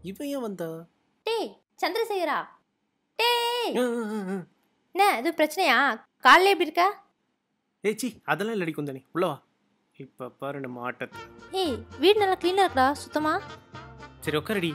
இவன் ஏன் வந்தா டேய் சந்திரசேகரா டேய் ஆ, ஆ, ஆ, ஆ. என்ன எதுவும் பிரச்சனையா காலைல எப்படி இருக்க ஏய் சி அதெல்லாம் இல்லடி குந்தனி உள்ள வா இப்ப பாரு நம்ம ஆட்டத்தை ஏய் வீடு நல்லா க்ளீனாக இருக்குடா சுத்தமா சரி உட்காரடி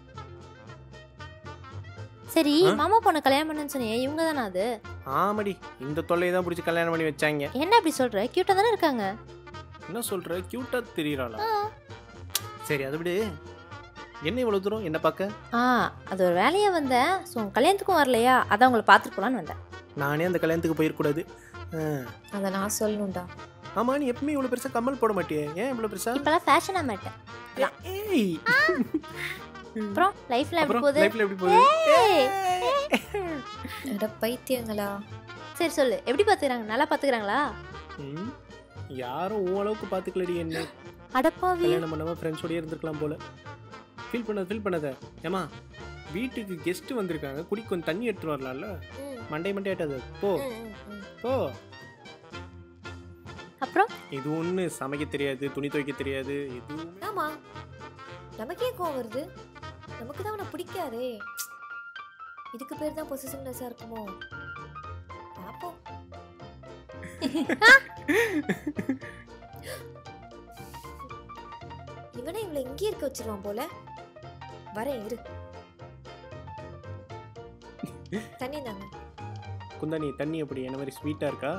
சரி ஆ? மாமா பொண்ணை கல்யாணம் பண்ணுன்னு சொன்னியே இவங்க தானே அது ஆமாடி இந்த தொல்லையை தான் பிடிச்சி கல்யாணம் பண்ணி வச்சாங்க என்ன அப்படி சொல்ற கியூட்டா தானே இருக்காங்க என்ன சொல்ற கியூட்டா தெரியறாளா ஆ. சரி அதை விடு என்ன இவ்வளவு தூரம் என்ன பார்க்க ஆ அது ஒரு வேலையா வந்தேன் ஸோ உங்க கல்யாணத்துக்கும் வரலையா அதான் உங்களை பார்த்துட்டு போலான்னு வந்தேன் நானே அந்த கல்யாணத்துக்கு போயிடக்கூடாது ஆ. அதை நான் சொல்லணும்டா ஆமா நீ எப்பவுமே இவ்வளவு பெருசா கம்மல் போட மாட்டியே ஏன் இவ்வளவு பெருசா இப்பெல்லாம் ஃபேஷனாக மாட்டேன் ஏய் அப்புறம் லைஃப்ல எப்படி அப்புறம் போகுது லைஃப்ல எப்படி போகுது ஏய். அட பைத்தியங்களா சரி சொல்லு எப்படி பார்த்துக்கிறாங்க நல்லா பார்த்துக்கிறாங்களா ம், யாரும் உன் அளவுக்கு பாத்துக்கலடி என்ன அடப்பாவி கல்யாணம் பண்ணாம ஃப்ரெண்ட்ஸோடய இருந்திருக்கலாம் போல ஃபீல் பண்ணாத ஃபீல் பண்ணாத ஏமா வீட்டுக்கு கெஸ்ட் வந்திருக்காங்க குடி கொஞ்சம் தண்ணி எடுத்துட்டு வரலாம்ல மண்டை மண்டை ஆட்டாது போ போ அப்புறம் இது ஒண்ணு சமைக்க தெரியாது துணி துவைக்க தெரியாது எதுவுமே ஆமா நமக்கே கோவம் வருது நமக்கு தான் அவனை பிடிக்காதே இதுக்கு பேர் தான் பொசிஷன்லெஸ்ஸாக இருக்குமோ பார்ப்போம் இவனை இவளை இங்கே இருக்க வச்சிருவான் போல வரேன் இரு தண்ணி தாங்க குந்தாணி தண்ணி எப்படி என்ன மாதிரி ஸ்வீட்டா இருக்கா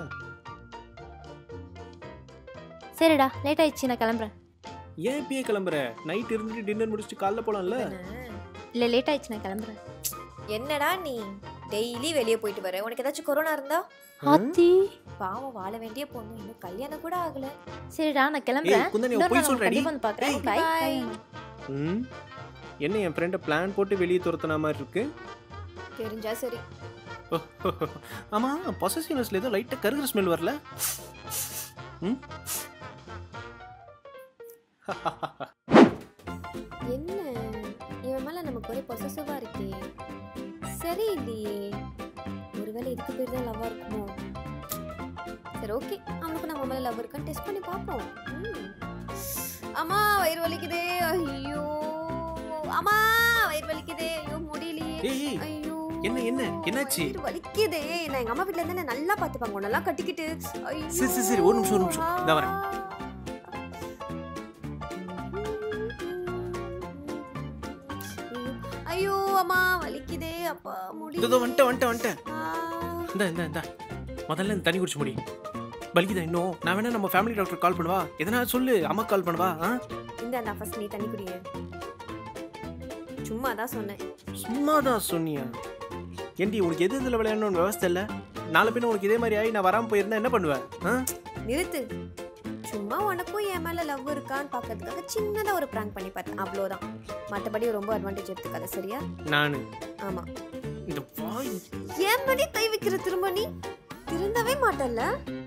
சரிடா லேட் ஆயிடுச்சு நான் கிளம்புறேன் ஏன் இப்பயே கிளம்புற நைட் இருந்துட்டு டின்னர் முடிச்சுட்டு காலைல போலாம்ல இல்லை லேட் ஆயிடுச்சு நான் கிளம்புறேன் என்னடா நீ டெய்லி வெளியே போயிட்டு வர உனக்கு ஏதாச்சும் கொரோனா இருந்தா ஆத்தி பாவம் வாழ வேண்டிய பொண்ணு இன்னும் கல்யாணம் கூட ஆகல சரிடா நான் ஏய் கிளம்புறேன் குந்தாணி இன்னொரு போய் நாள் சொல்றடி கண்டிப்பா வந்து பார்க்குறேன் ஏய், பை bye. ம் என்ன என் ஃப்ரெண்டை பிளான் போட்டு வெளியே துரத்துன மாதிரி இருக்கு தெரிஞ்சா சரி ஆமா பொசசிவ்னஸ்ல ஏதோ லைட்டா கருகிற ஸ்மெல் வரல ம் என்ன இவன் மேல நமக்கு ஒரே பொசசிவா இருக்கே சரி இல்லையே ஒருவேளை இதுக்கு பேர் தான் லவ்வா இருக்குமோ சரி ஓகே அவனுக்கு நம்ம மேல லவ் இருக்கான்னு டெஸ்ட் பண்ணி பார்ப்போம் ம். அம்மா வயிறு வலிக்குதே ஐயோ அம்மா வயிறு வலிக்குதே ஐயோ முடியலையே ஏய் ஏய், ஐயோ என்ன, என்ன? என்னாச்சு? வயிறு வலிக்குதே நான் எங்க அம்மா வீட்ல இருந்து நல்லா பாத்துப்பாங்க உன்னெல்லாம் கட்டிக்கிட்டு ஐயோ சரி, சரி, சரி, ஒரு நிமிஷம், ஒரு நிமிஷம். இதோ வரேன். ஐயோ அம்மா வலிக்குதே அப்பா இதோ முடியல இதோ வந்துட்டேன் வந்துட்டேன் வந்துட்டேன் இந்த இந்த இந்த முதல்ல இந்த தண்ணி குடிச்சு முடி பலிக்குதா இன்னும் நான் வேணா நம்ம ஃபேமிலி டாக்டர் கால் பண்ணுவா எதனா சொல்லு அம்மா கால் பண்ணுவா ஆ இந்த அந்த ஃபர்ஸ்ட் நீ தண்ணி குடிங்க சும்மா தான் சொன்னேன் சும்மா தான் சொன்னியா ஏண்டி உனக்கு எது இதில் விளையாடணும்னு விவஸ்தை இல்லை நாளை பின்ன உனக்கு இதே மாதிரி ஆகி நான் வராமல் போயிருந்தா என்ன பண்ணுவேன் ஆ நிறுத்து சும்மா உனக்கும் என் மேல லவ் இருக்கான்னு பார்க்கறதுக்காக சின்னதா ஒரு ப்ராங்க் பண்ணி பார்த்தேன் அவ்வளோதான் மற்றபடி ரொம்ப அட்வான்டேஜ் எடுத்துக்காத சரியா நான் ஆமா இந்த வாய் ஏன் மணி கை வைக்கிற திரும்ப நீ திருந்தவே மாட்டல்ல